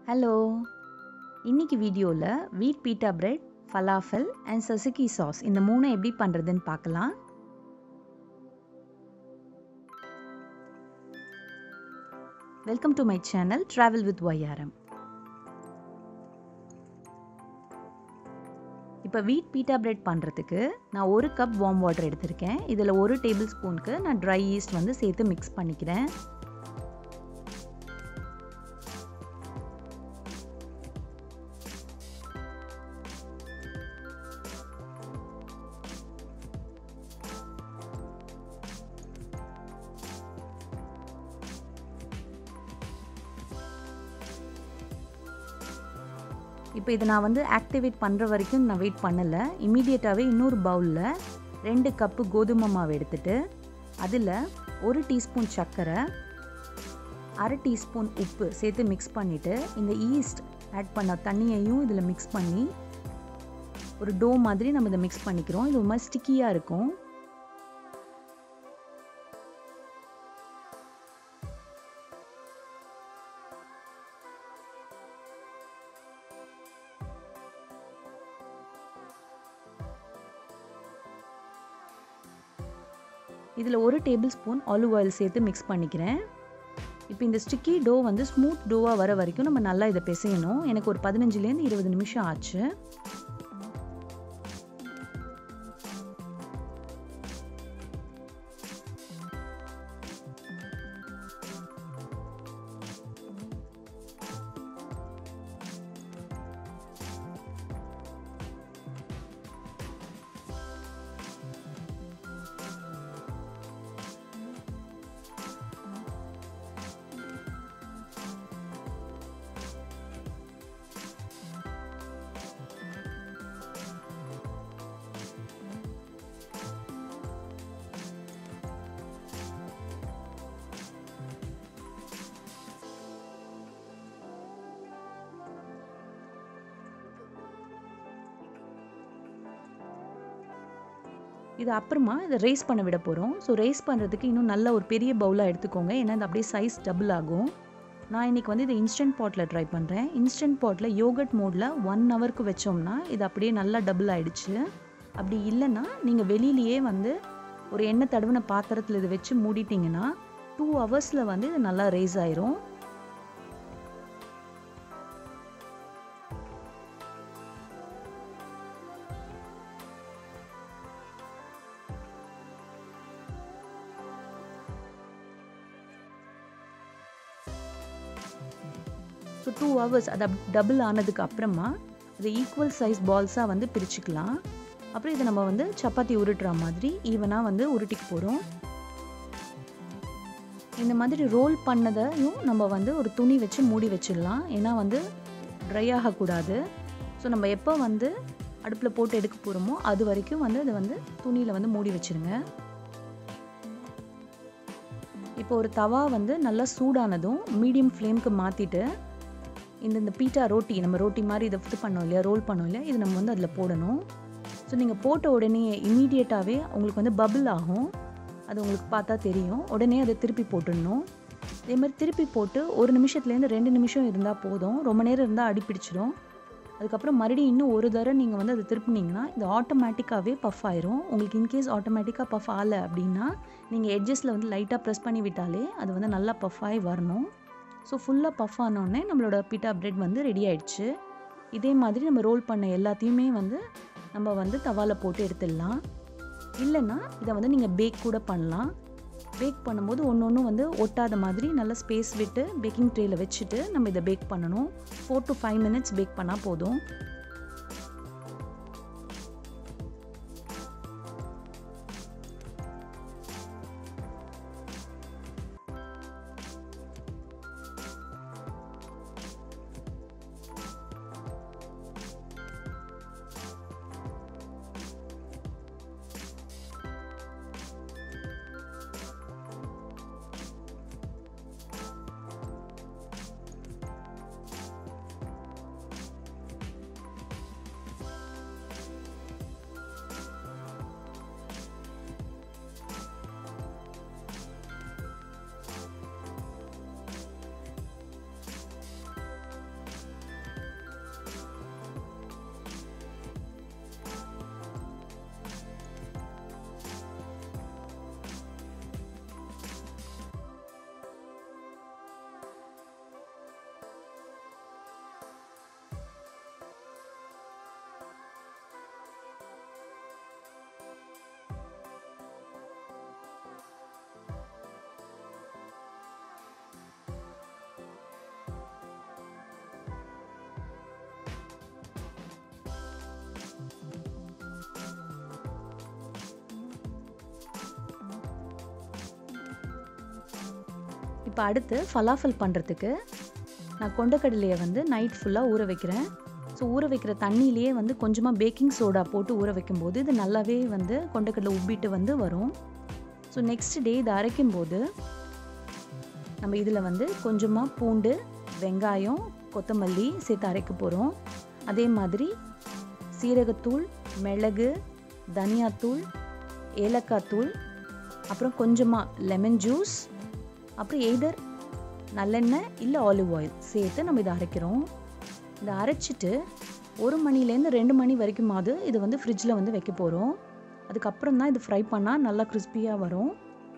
hello இன்னைக்கு வீடியோவில் wheat pita bread falafel and சசுகி சாஸ் இந்த மூணு எப்படி பண்ணுறதுன்னு பார்க்கலாம் welcome to my channel travel with YRM இப்போ வீட் பீட்டா பிரெட் பண்ணுறதுக்கு நான் ஒரு கப் வார்ம் வாட்டர் எடுத்திருக்கேன் இதில் ஒரு டேபிள் ஸ்பூனுக்கு நான் ட்ரை ஈஸ்ட் வந்து சேர்த்து மிக்ஸ் பண்ணிக்கிறேன் இப்போ இதை நான் வந்து ஆக்டிவேட் பண்ணுற வரைக்கும் நான் வெயிட் பண்ணலை இமீடியட்டாகவே இன்னொரு பவுலில் ரெண்டு கப்பு கோதுமை மாவு எடுத்துட்டு அதில் ஒரு டீஸ்பூன் சர்க்கரை அரை டீஸ்பூன் உப்பு சேர்த்து மிக்ஸ் பண்ணிவிட்டு இந்த ஈஸ்ட் ஆட் பண்ண தண்ணியையும் இதில் மிக்ஸ் பண்ணி ஒரு டோ மாதிரி நம்ம இதை மிக்ஸ் பண்ணிக்கிறோம் இது ஒரு மாதிரி ஸ்டிக்கியாக இருக்கும் இதில் ஒரு டேபிள் ஸ்பூன் ஆலிவ் ஆயில் சேர்த்து மிக்ஸ் பண்ணிக்கிறேன் இப்போ இந்த ஸ்டிக்கி டோ வந்து ஸ்மூத் டோவாக வர வரைக்கும் நம்ம நல்லா இதை பிசையணும் எனக்கு ஒரு பதினஞ்சுலேருந்து இருபது நிமிஷம் ஆச்சு இது அப்புறமா இதை ரைஸ் பண்ண விட போகிறோம் ஸோ ரைஸ் பண்ணுறதுக்கு இன்னும் நல்ல ஒரு பெரிய பவுலாக எடுத்துக்கோங்க ஏன்னா இது அப்படியே சைஸ் டபுள் ஆகும் நான் இன்றைக்கி வந்து இதை இன்ஸ்டன்ட் பாட்டில் ட்ரை பண்ணுறேன் இன்ஸ்டன்ட் பாட்டில் யோகட் மோடில் ஒன் ஹவருக்கு வச்சோம்னா இது அப்படியே நல்லா டபுள் ஆகிடுச்சு அப்படி இல்லைன்னா நீங்கள் வெளியிலேயே வந்து ஒரு எண்ணெய் தடவின பாத்திரத்தில் இதை வச்சு மூடிட்டிங்கன்னா டூ ஹவர்ஸில் வந்து இது நல்லா ரைஸ் ஆயிரும் ஸோ டூ ஹவர்ஸ் அது டபுள் ஆனதுக்கு அப்புறமா அதை ஈக்குவல் சைஸ் பால்ஸாக வந்து பிரிச்சுக்கலாம் அப்புறம் இதை நம்ம வந்து சப்பாத்தி உருட்டுற மாதிரி ஈவனாக வந்து உருட்டிக்கு போகிறோம் இந்த மாதிரி ரோல் பண்ணதையும் நம்ம வந்து ஒரு துணி வச்சு மூடி வச்சிடலாம் ஏன்னா வந்து ட்ரை ஆகக்கூடாது ஸோ நம்ம எப்போ வந்து அடுப்பில் போட்டு எடுக்க போகிறோமோ அது வரைக்கும் வந்து அதை வந்து துணியில் வந்து மூடி வச்சுருங்க இப்போ ஒரு தவா வந்து நல்லா சூடானதும் மீடியம் ஃப்ளேம்க்கு மாற்றிட்டு இந்த இந்த பீட்டா ரோட்டி நம்ம ரோட்டி மாதிரி இதை இது பண்ணோம் இல்லையா ரோல் பண்ணோம் இல்லையா இது நம்ம வந்து அதில் போடணும் ஸோ நீங்கள் போட்ட உடனே இமீடியட்டாகவே உங்களுக்கு வந்து பபிள் ஆகும் அது உங்களுக்கு பார்த்தா தெரியும் உடனே அதை திருப்பி போட்டுடணும் அதே மாதிரி திருப்பி போட்டு ஒரு நிமிஷத்துலேருந்து ரெண்டு நிமிஷம் இருந்தால் போதும் ரொம்ப நேரம் இருந்தால் அடிப்பிடிச்சிடும் அதுக்கப்புறம் மறுபடியும் இன்னும் ஒரு தடவை நீங்கள் வந்து அதை திருப்பினீங்கன்னா இது ஆட்டோமேட்டிக்காகவே பஃப் ஆயிரும் உங்களுக்கு இன்கேஸ் ஆட்டோமேட்டிக்காக பஃப் ஆகலை அப்படின்னா நீங்கள் எட்ஜஸில் வந்து லைட்டாக ப்ரெஸ் பண்ணி விட்டாலே அது வந்து நல்லா பஃப் ஆகி வரணும் ஸோ ஃபுல்லாக பஃப் ஆனோடனே நம்மளோட பீட்டா பிரெட் வந்து ரெடி ஆயிடுச்சு இதே மாதிரி நம்ம ரோல் பண்ண எல்லாத்தையுமே வந்து நம்ம வந்து தவாவில் போட்டு எடுத்துடலாம் இல்லைன்னா இதை வந்து நீங்கள் பேக் கூட பண்ணலாம் பேக் பண்ணும்போது ஒன்று ஒன்று வந்து ஒட்டாத மாதிரி நல்லா ஸ்பேஸ் விட்டு பேக்கிங் ட்ரேயில் வச்சுட்டு நம்ம இதை பேக் பண்ணணும் four to five minutes bake பண்ணால் போதும் இப்போ அடுத்து ஃபலாஃபல் பண்ணுறதுக்கு நான் கொண்டக்கடலையை வந்து நைட் ஃபுல்லாக ஊற வைக்கிறேன் ஸோ ஊற வைக்கிற தண்ணியிலேயே வந்து கொஞ்சமாக பேக்கிங் சோடா போட்டு ஊற வைக்கும்போது இது நல்லாவே வந்து கொண்டக்கடலை உப்பிட்டு வந்து வரும் ஸோ நெக்ஸ்ட் டே இதை அரைக்கும்போது நம்ம இதில் வந்து கொஞ்சமாக பூண்டு வெங்காயம் கொத்தமல்லி சேர்த்து அரைக்க போகிறோம் அதே மாதிரி சீரகத்தூள் மிளகு தனியாத்தூள் ஏலக்காய் தூள் அப்புறம் கொஞ்சமாக லெமன் ஜூஸ் அப்புறம் எய்தர் நல்லெண்ணெய் இல்லை ஆலிவ் ஆயில் சேர்த்து நம்ம இதை அரைக்கிறோம் இதை அரைச்சிட்டு ஒரு மணிலேருந்து ரெண்டு மணி வரைக்குமாவது இதை வந்து ஃப்ரிட்ஜில் வந்து வைக்க போகிறோம் அதுக்கப்புறம் தான் இது ஃப்ரை பண்ணால் நல்லா கிறிஸ்பியாக வரும்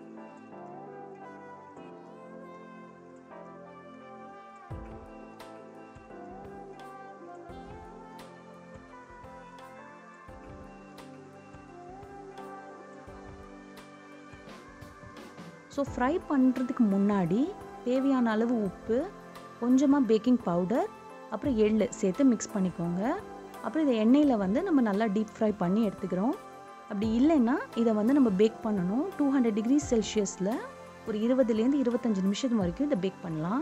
ஸோ ஃப்ரை பண்ணுறதுக்கு முன்னாடி தேவையான அளவு உப்பு கொஞ்சமாக பேக்கிங் பவுடர் அப்புறம் எள் சேர்த்து மிக்ஸ் பண்ணிக்கோங்க அப்புறம் இதை எண்ணெயில் வந்து நம்ம நல்லா டீப் ஃப்ரை பண்ணி எடுத்துக்கிறோம் அப்படி இல்லைன்னா இதை வந்து நம்ம பேக் பண்ணணும் டூ ஹண்ட்ரட் டிகிரி செல்சியஸில் ஒரு இருபதுலேருந்து இருபத்தஞ்சி நிமிஷம் வரைக்கும் இதை பேக் பண்ணலாம்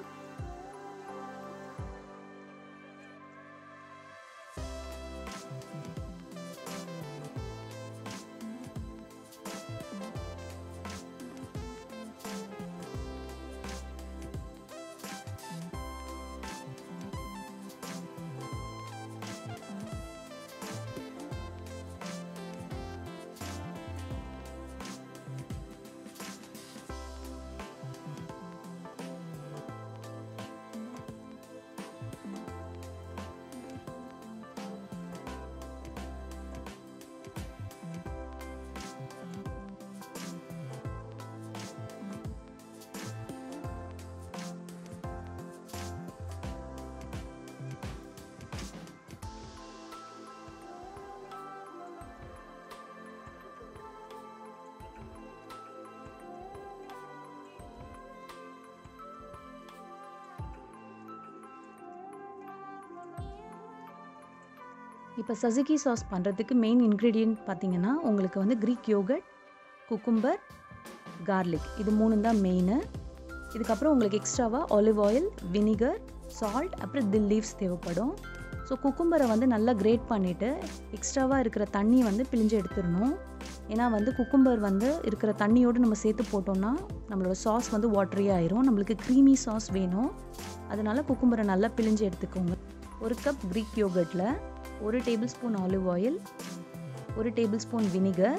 இப்போ சசுகி சாஸ் பண்ணுறதுக்கு மெயின் இன்க்ரீடியன்ட் பார்த்தீங்கன்னா உங்களுக்கு வந்து க்ரீக் யோகட் குக்கும்பர் கார்லிக் இது மூணு தான் மெயின் இதுக்கப்புறம் உங்களுக்கு எக்ஸ்ட்ராவாக ஆலிவ் ஆயில் வினிகர் சால்ட் அப்புறம் தில் லீவ்ஸ் தேவைப்படும் ஸோ குக்கும்பரை வந்து நல்லா கிரேட் பண்ணிவிட்டு எக்ஸ்ட்ராவாக இருக்கிற தண்ணியை வந்து பிழிஞ்சு எடுத்துடணும் ஏன்னா வந்து குக்கும்பர் வந்து இருக்கிற தண்ணியோடு நம்ம சேர்த்து போட்டோம்னா நம்மளோட சாஸ் வந்து வாட்டரி ஆயிரும் நம்மளுக்கு க்ரீமி சாஸ் வேணும் அதனால் குக்கும்பரை நல்லா பிழிஞ்சு எடுத்துக்கோங்க ஒரு கப் க்ரீக் யோகர்ட்டில் ஒரு டேபிள் ஸ்பூன் ஆலிவ் ஆயில் ஒரு டேபிள் ஸ்பூன் வினிகர்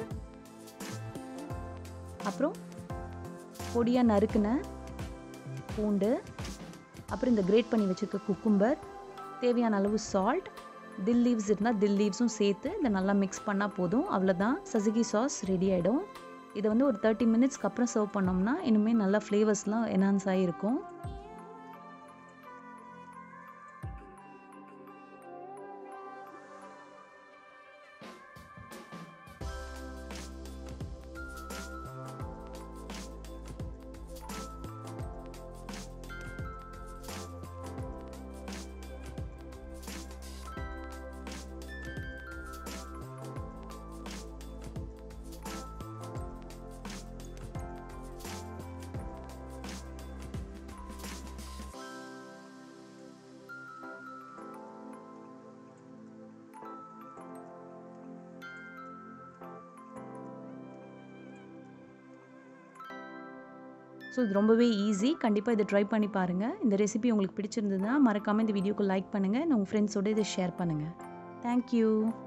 அப்புறம் பொடியாக நறுக்குன பூண்டு அப்புறம் இந்த கிரேட் பண்ணி வச்சுருக்க குக்கும்பர் தேவையான அளவு சால்ட் தில் லீவ்ஸ் இருந்தால் தில் லீவ்ஸும் சேர்த்து இதை நல்லா மிக்ஸ் பண்ணால் போதும் அவ்வளோதான் சசுகி சாஸ் ரெடி ஆகிடும் இதை வந்து ஒரு தேர்ட்டி மினிட்ஸ்க்கு அப்புறம் சர்வ் பண்ணோம்னா இன்னுமே நல்லா ஃப்ளேவர்ஸ்லாம் என்ஹான்ஸ் ஆகிருக்கும் ஸோ இது ரொம்பவே ஈஸி கண்டிப்பாக இதை ட்ரை பண்ணி பாருங்கள் இந்த ரெசிபி உங்களுக்கு பிடிச்சிருந்ததுன்னா மறக்காமல் இந்த வீடியோக்கு லைக் பண்ணுங்கள் உங்கள் ஃப்ரெண்ட்ஸோடு இதை ஷேர் பண்ணுங்கள் தேங்க்யூ